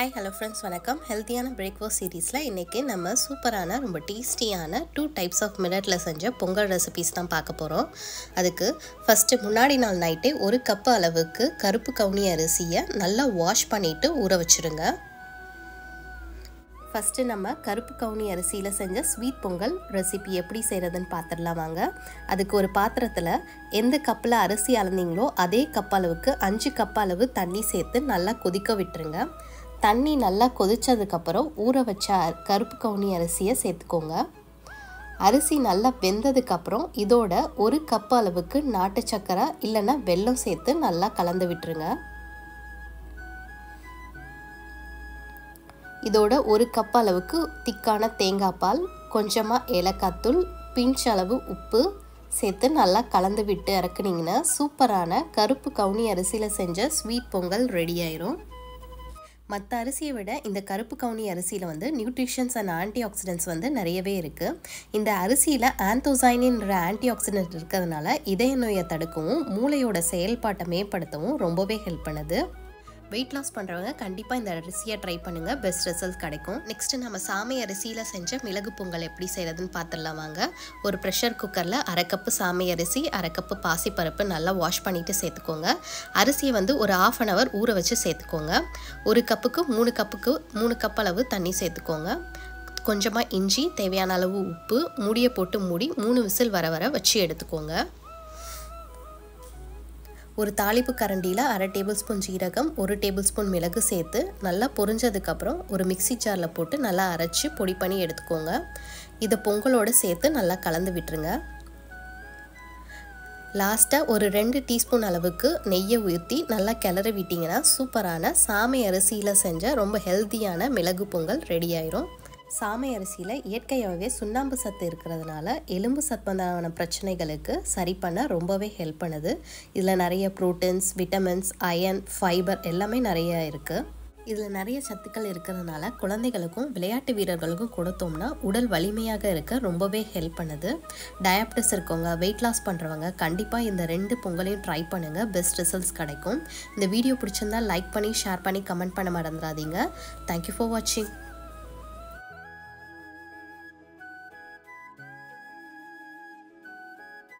hi hello friends வணக்கம் ஹெல்த்தியான breakfast சீரீஸில் இன்றைக்கி நம்ம சூப்பரான ரொம்ப டேஸ்டியான டூ டைப்ஸ் ஆஃப் மில்லட்டில் செஞ்ச பொங்கல் ரெசிபீஸ் தான் பார்க்க போகிறோம் அதுக்கு ஃபஸ்ட்டு முன்னாடி நாள் நைட்டே ஒரு கப்பு அளவுக்கு கருப்பு கவுனி அரிசியை நல்லா வாஷ் பண்ணிவிட்டு ஊற வச்சுருங்க ஃபஸ்ட்டு நம்ம கருப்பு கவுனி அரிசியில் செஞ்ச ஸ்வீட் பொங்கல் ரெசிபி எப்படி செய்கிறதுன்னு பார்த்துடலாம் வாங்க அதுக்கு ஒரு பாத்திரத்தில் எந்த கப்பில் அரிசி அளந்தீங்களோ அதே கப் அளவுக்கு அஞ்சு கப் அளவு தண்ணி சேர்த்து நல்லா கொதிக்க விட்டுருங்க தண்ணி நல்லா கொதித்ததுக்கப்புறம் ஊற வச்ச கருப்பு கவுனி அரிசியை சேர்த்துக்கோங்க அரிசி நல்லா வெந்ததுக்கப்புறம் இதோட ஒரு கப் அளவுக்கு நாட்டு சக்கரை இல்லைன்னா வெல்லம் சேர்த்து நல்லா கலந்து விட்டுருங்க இதோட ஒரு கப் அளவுக்கு திக்கான தேங்காய் பால் கொஞ்சமாக ஏலக்காத்தூள் பிஞ்ச் அளவு உப்பு சேர்த்து நல்லா கலந்து விட்டு இறக்குனீங்கன்னா சூப்பரான கருப்பு கவுனி அரிசியில் செஞ்ச ஸ்வீட் பொங்கல் ரெடி ஆயிரும் மற்ற அரிசியை விட இந்த கருப்பு கவுனி அரிசியில் வந்து நியூட்ரிஷன்ஸ் அண்ட் ஆன்டி ஆக்சிடென்ட்ஸ் வந்து நிறையவே இருக்குது இந்த அரிசியில் ஆந்தோசைனின்ற ஆன்டி ஆக்சிடென்ட் இருக்கிறதுனால இதய நோயை தடுக்கவும் மூளையோட செயல்பாட்டை மேம்படுத்தவும் ரொம்பவே ஹெல்ப் பண்ணுது வெயிட் லாஸ் பண்ணுறவங்க கண்டிப்பாக இந்த அரிசியை ட்ரை பண்ணுங்கள் பெஸ்ட் ரிசல்ட் கிடைக்கும் நெக்ஸ்ட்டு நம்ம சாமை அரிசியில் செஞ்ச மிளகு பொங்கல் எப்படி செய்கிறதுன்னு பார்த்துடலாம் வாங்க ஒரு ப்ரெஷர் குக்கரில் அரை கப்பு சாமை அரிசி அரை கப்பு பாசிப்பருப்பு நல்லா வாஷ் பண்ணிவிட்டு சேர்த்துக்கோங்க அரிசியை வந்து ஒரு ஆஃப் அன் ஹவர் ஊற வச்சு சேர்த்துக்கோங்க ஒரு கப்புக்கு மூணு கப்புக்கு மூணு கப் அளவு தண்ணி சேர்த்துக்கோங்க கொஞ்சமாக இஞ்சி தேவையான அளவு உப்பு மூடியை போட்டு மூடி மூணு விசில் வர வர வச்சு எடுத்துக்கோங்க ஒரு தாளிப்பு கரண்டியில் அரை டேபிள் ஸ்பூன் ஜீரகம் ஒரு டேபிள் ஸ்பூன் மிளகு சேர்த்து நல்லா பொரிஞ்சதுக்கப்புறம் ஒரு மிக்சி ஜாரில் போட்டு நல்லா அரைச்சி பொடி பண்ணி எடுத்துக்கோங்க இதை பொங்கலோடு சேர்த்து நல்லா கலந்து விட்டுருங்க லாஸ்ட்டாக ஒரு ரெண்டு டீஸ்பூன் அளவுக்கு நெய்யை ஊற்றி நல்லா கிளறி விட்டிங்கன்னா சூப்பரான சாமை அரிசியில் செஞ்ச ரொம்ப ஹெல்த்தியான மிளகு பொங்கல் ரெடி ஆயிரும் சாமை அரிசியில் இயற்கையாகவே சுண்ணாம்பு சத்து இருக்கிறதுனால எலும்பு சம்பந்தமான பிரச்சனைகளுக்கு சரி பண்ண ரொம்பவே ஹெல்ப் பண்ணுது இதில் நிறைய ப்ரோட்டீன்ஸ் விட்டமின்ஸ் அயன் ஃபைபர் எல்லாமே நிறைய இருக்குது இதில் நிறைய சத்துக்கள் இருக்கிறதுனால குழந்தைகளுக்கும் விளையாட்டு வீரர்களுக்கும் கொடுத்தோம்னா உடல் வலிமையாக இருக்க ரொம்பவே ஹெல்ப் பண்ணுது டயாபிட்டிஸ் இருக்கவங்க வெயிட் லாஸ் பண்ணுறவங்க கண்டிப்பாக இந்த ரெண்டு பொங்கலையும் ட்ரை பண்ணுங்கள் பெஸ்ட் ரிசல்ட்ஸ் கிடைக்கும் இந்த வீடியோ பிடிச்சிருந்தா லைக் பண்ணி ஷேர் பண்ணி கமெண்ட் பண்ண மறந்துடாதீங்க தேங்க்யூ ஃபார் வாட்சிங்